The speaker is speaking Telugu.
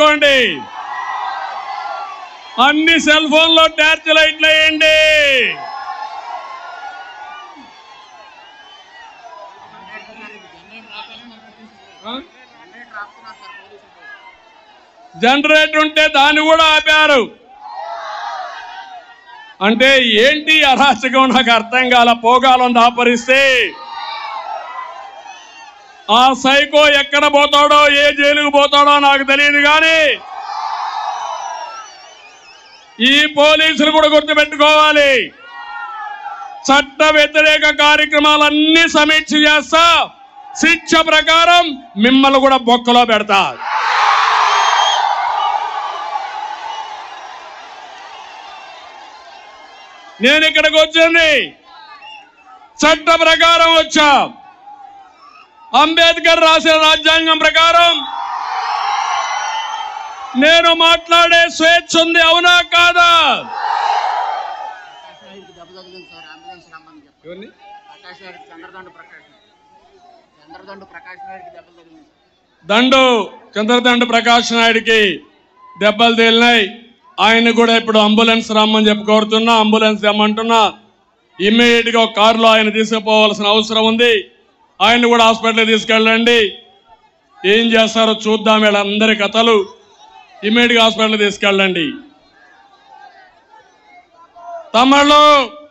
చేసుకోండి అన్ని సెల్ ఫోన్లో టార్చ్ లైట్లు వేయండి ఆ? జనరేటర్ ఉంటే దాన్ని కూడా ఆపారు అంటే ఏంటి ఈ అరాచకం నాకు అర్థం కాల పోగాలం దాపరిస్తే ఆ సైకో ఎక్కడ పోతాడో ఏ జైలుకు పోతాడో నాకు తెలియదు కానీ ఈ పోలీసులు కూడా గుర్తుపెట్టుకోవాలి చట్ట వ్యతిరేక కార్యక్రమాలన్నీ సమీక్ష చేస్తా శిక్ష ప్రకారం మిమ్మల్ని కూడా బొక్కలో పెడతా నేను ఇక్కడికి వచ్చింది చట్ట ప్రకారం వచ్చా అంబేద్కర్ రాసిన రాజ్యాంగం ప్రకారం నేను మాట్లాడే స్వేచ్ఛ ఉంది అవునా కాదా ప్రకాష్ నాయుడికి దెబ్బ తగిలింది సార్ అంబులెన్స్ రమ్మని చెప్పి ఎవరిని ప్రకాష్ నాయుడు చంద్రదండు ప్రకాష్ చంద్రదండు ప్రకాష్ నాయుడికి దెబ్బ తగిలింది దండు చంద్రదండు ప్రకాష్ నాయుడికి దెబ్బలు తేలినాయి ఆయన కూడా ఇప్పుడు అంబులెన్స్ రమ్మని చెప్పి కోరుతున్నా అంబులెన్స్ తెమ్మంటున్నా ఇమ్మీడియట్ గా ఒక కారులో ఆయన తీసుకుపోవాల్సిన అవసరం ఉంది ఆయన కూడా హాస్పిటల్ తీసుకెళ్ళండి ఏం చేస్తారో చూద్దాం వీళ్ళందరి కథలు ఇమ్మీడియట్ గా హాస్పిటల్ తీసుకెళ్ళండి తమ్ముళ్ళు